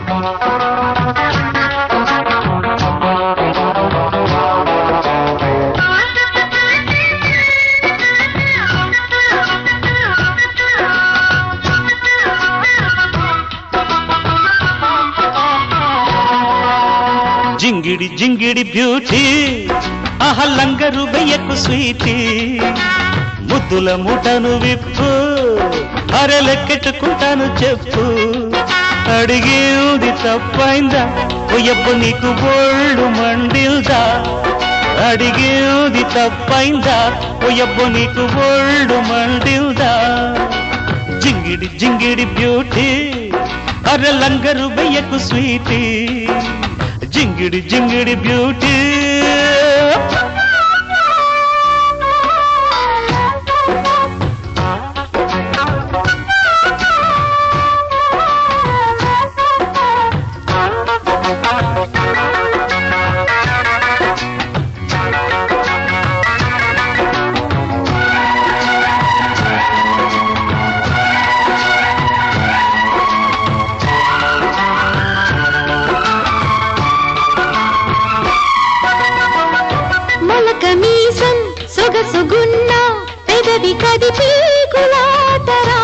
జింగిడి జింగిడి beauty అహల్లంగరు వెయ్యకు Sweety ముద్దుల ముఠను విప్పు అరెలెక్కెట్టుకుంటాను చెప్పు అడిగేది తప్పైందా ఒయ్యబ్బు నీకు ఒళ్ళు మండిల్దా అడిగేది తప్పైందా ఒయ్యబ్బు నీకు ఒళ్ళు మండిల్దా జింగిడి జింగిడి బ్యూటీ అరెలంగరు వెయ్యకు స్వీటీ జింగిడి జింగిడి బ్యూటీ మొలక మీసం సొగసుగున్న పెదవి కదిపి కులాటరా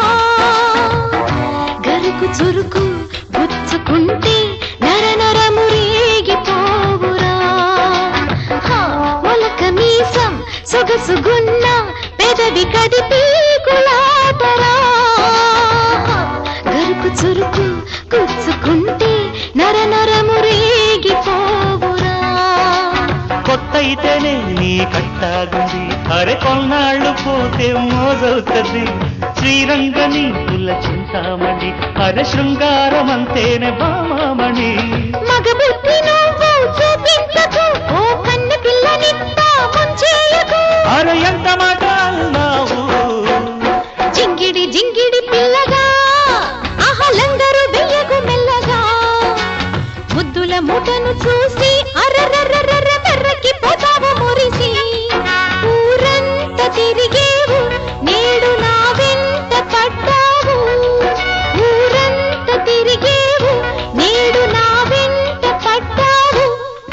గరుకు చురుకు గుచ్చుకుంటే నర నరము రేగిపోవురా హా, మొలక మీసం సొగసుగున్న పెదవి కదిపి కులాటరా హా, గరుకు చురుకు గుచ్చుకుంటే నర నరము రేగిపోవురా కొత్త అయితేనే నీ కట్టాగుంది అరే కొన్నాళ్ళు పోతే మోజవుతుంది శ్రీరంగని పుల్ల చింతామణి అరే శృంగారం అంతేనే బామామణి మగ బుద్ధి నువ్వు చూపించకు ఓ కన్న పిల్లనింత ముంచేయకు అరే ఎంత మాట అన్నావు జింగిడి జింగిడి పిల్లగా అహలందరూ వెయ్యకు మెల్లగా ముద్దుల ముఠను చూసి అర్రర్రర్రర్ర మెర్రకి పోతావు మురిసి ఊరంతా తిరిగేవు నేడు నా వెంట పడ్డావు ఊరంతా తిరిగేవు నేడు నా వెంట పడ్డావు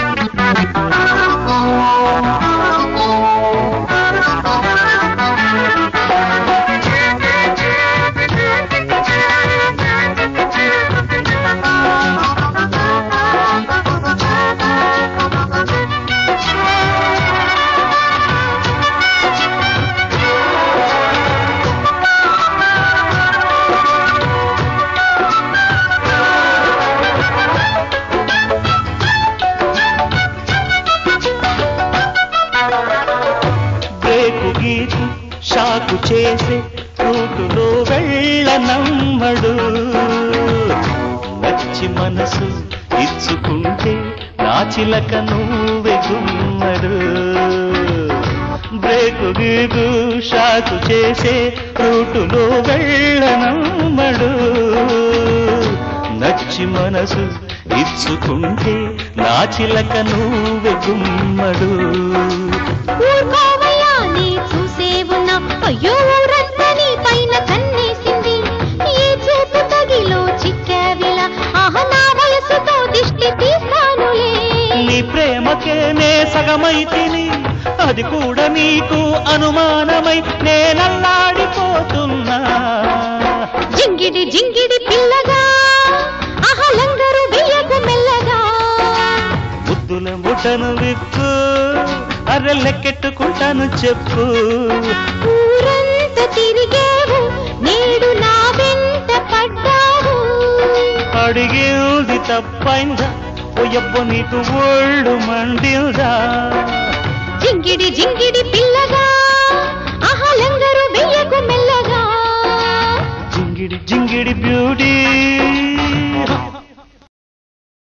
బ్రేకు గీకు షాకు చేసే రూటులో వెళ్ళనమ్మడు నచ్చి మనసు ఇచ్చుకుంటే నా చిలక నువ్వే గుమ్మడు బ్రేకు గీకు షాకు చేసే రూటులో వెళ్ళనమ్మడు నచ్చి మనసు ఇచ్చుకుంటే నా చిలక నువ్వే గుమ్మడు ఊరుకోవయ్యా నీ చూసే ఉన్నా అయ్యో ఊరంతా నీ పైన కన్నేసింది ఏ చూపు తగిలో చిక్కావిలా ఆహ నా వయసుతో దిష్టి తీస్తానులే నీ ప్రేమకే నే సగమైతిని అది కూడా నీకు అనుమానమై నేనల్లాడిపోతున్నా జింగిడి జింగిడి పిల్లగా అహలందరూ వెయ్యకు మెల్లగా ముద్దుల ముఠను విప్పు అర్రెల్లెక్కెట్టుకుంటాను చెప్పు ఊరంతా తిరిగేవు నేడు నా వెంట పడ్డావు అడిగేది తప్పైందా ఓయబ్బ నీకు ఒళ్ళు మండిందా జింగిడి జింగిడి పిల్లగా